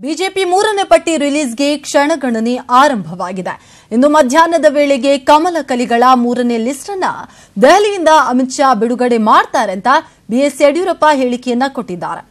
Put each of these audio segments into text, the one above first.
BJP ಮೂರನೇ ಪಟ್ಟಿ ರಿಲೀಸ್ಗೆ ಕ್ಷಣಗಣನೆ ಆರಂಭವಾಗಿದೆ ಇಂದು ಮಧ್ಯಾಹ್ನದ ವೇಳೆಗೆ ಕಮಲ ಕಲಿಗಳ ಮೂರನೇ ಲಿಸ್ಟ್ ಅನ್ನ ದೆಹಲಿಯಿಂದ ಅಮಿತ್ ಶಾ ಬಿಡುಗಡೆ ಮಾಡ್ತಾರೆ ಅಂತ ಬಿಎಸ್ ಯಡಿಯೂರಪ್ಪ ಹೇಳಿಕೆಯನ್ನ ಕೊಟ್ಟಿದ್ದಾರೆ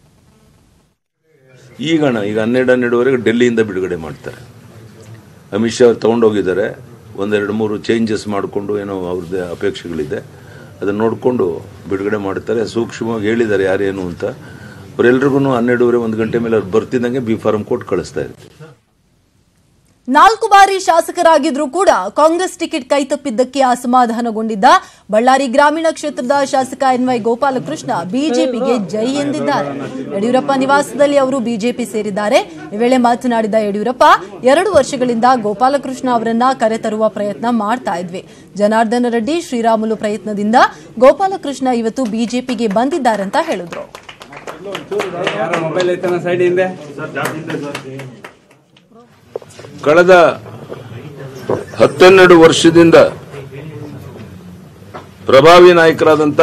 ಈಗಣ ಈಗ ಹನ್ನೆರಡು ಹನ್ನೆರಡುವರೆಗೆ ಡೆಲ್ಲಿಯಿಂದ ಬಿಡುಗಡೆ ಮಾಡ್ತಾರೆ ಅಮಿತ್ ಶಾ ಅವ್ರು ತಗೊಂಡೋಗಿದ್ದಾರೆ ಒಂದೆರಡು ಮೂರು ಚೇಂಜಸ್ ಮಾಡಿಕೊಂಡು ಏನೋ ಅವ್ರದ್ದೇ ಅಪೇಕ್ಷೆಗಳಿದೆ ಅದನ್ನು ನೋಡಿಕೊಂಡು ಬಿಡುಗಡೆ ಮಾಡ್ತಾರೆ ಸೂಕ್ಷ್ಮವಾಗಿ ಹೇಳಿದ್ದಾರೆ ಯಾರೇನು ಅಂತ ಅವರೆಲ್ರಿಗೂ ಹನ್ನೆರಡುವರೆ ಒಂದು ಗಂಟೆ ಮೇಲೆ ಅವ್ರು ಬರ್ತಿದ್ದಂಗೆ ಬಿ ಫಾರಂ ಕೊಟ್ಟು ಕಳಿಸ್ತಾ ಇದ್ದಾರೆ ನಾಲ್ಕು ಬಾರಿ ಶಾಸಕರಾಗಿದ್ರೂ ಕೂಡ ಕಾಂಗ್ರೆಸ್ ಟಿಕೆಟ್ ಕೈತಪ್ಪಿದ್ದಕ್ಕೆ ಅಸಮಾಧಾನಗೊಂಡಿದ್ದ ಬಳ್ಳಾರಿ ಗ್ರಾಮೀಣ ಕ್ಷೇತ್ರದ ಶಾಸಕ ಎನ್ವೈ ಗೋಪಾಲಕೃಷ್ಣ ಬಿಜೆಪಿಗೆ ಜೈ ಎಂದಿದ್ದಾರೆ ಯಡಿಯೂರಪ್ಪ ನಿವಾಸದಲ್ಲಿ ಅವರು ಬಿಜೆಪಿ ಸೇರಿದ್ದಾರೆ ಈ ವೇಳೆ ಮಾತನಾಡಿದ ಯಡಿಯೂರಪ್ಪ ಎರಡು ವರ್ಷಗಳಿಂದ ಗೋಪಾಲಕೃಷ್ಣ ಅವರನ್ನ ಕರೆತರುವ ಪ್ರಯತ್ನ ಮಾಡ್ತಾ ಇದ್ವಿ ಜನಾರ್ದನ ರೆಡ್ಡಿ ಶ್ರೀರಾಮುಲು ಪ್ರಯತ್ನದಿಂದ ಗೋಪಾಲಕೃಷ್ಣ ಇವತ್ತು ಬಿಜೆಪಿಗೆ ಬಂದಿದ್ದಾರೆ ಅಂತ ಹೇಳಿದ್ರು ಯಾರೋ ಮೊಬೈಲ್ ಐತನ ಸೈಡ್ ಹಿಂದೆ ಕಳೆದ ಹತ್ತೆರಡು ವರ್ಷದಿಂದ ಪ್ರಭಾವಿ ನಾಯಕರಾದಂಥ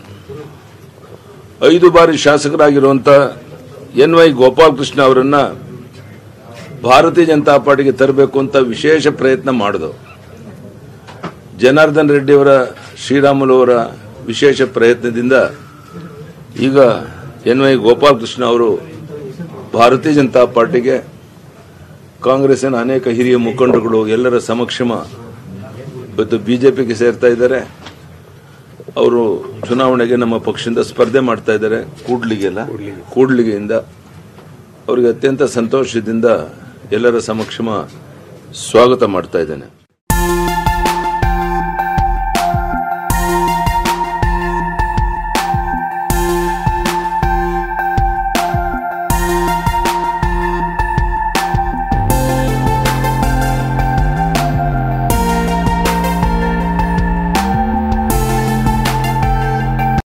ಐದು ಬಾರಿ ಶಾಸಕರಾಗಿರುವಂಥ ಎನ್ ವೈ ಗೋಪಾಲಕೃಷ್ಣ ಅವರನ್ನ ಭಾರತೀಯ ಜನತಾ ಪಾರ್ಟಿಗೆ ತರಬೇಕು ಅಂತ ವಿಶೇಷ ಪ್ರಯತ್ನ ಮಾಡಿದವು ಜನಾರ್ದನ್ ರೆಡ್ಡಿ ಅವರ ಶ್ರೀರಾಮುಲು ಅವರ ವಿಶೇಷ ಪ್ರಯತ್ನದಿಂದ ಈಗ ಎನ್ ವೈ ಗೋಪಾಲಕೃಷ್ಣ ಅವರು ಭಾರತೀಯ ಜನತಾ ಪಾರ್ಟಿಗೆ ಕಾಂಗ್ರೆಸ್ಸಿನ ಅನೇಕ ಹಿರಿಯ ಮುಖಂಡರುಗಳು ಎಲ್ಲರ ಸಮಕ್ಷಮ ಇವತ್ತು ಬಿಜೆಪಿಗೆ ಸೇರ್ತಾ ಇದ್ದಾರೆ ಅವರು ಚುನಾವಣೆಗೆ ನಮ್ಮ ಪಕ್ಷದಿಂದ ಸ್ಪರ್ಧೆ ಮಾಡ್ತಾ ಇದ್ದಾರೆ ಕೂಡ್ಲಿಗೆಲ್ಲ ಕೂಡ್ಲಿಗೆಯಿಂದ ಅವರಿಗೆ ಅತ್ಯಂತ ಸಂತೋಷದಿಂದ ಎಲ್ಲರ ಸಮಕ್ಷಮ ಸ್ವಾಗತ ಮಾಡ್ತಾ ಇದ್ದೇನೆ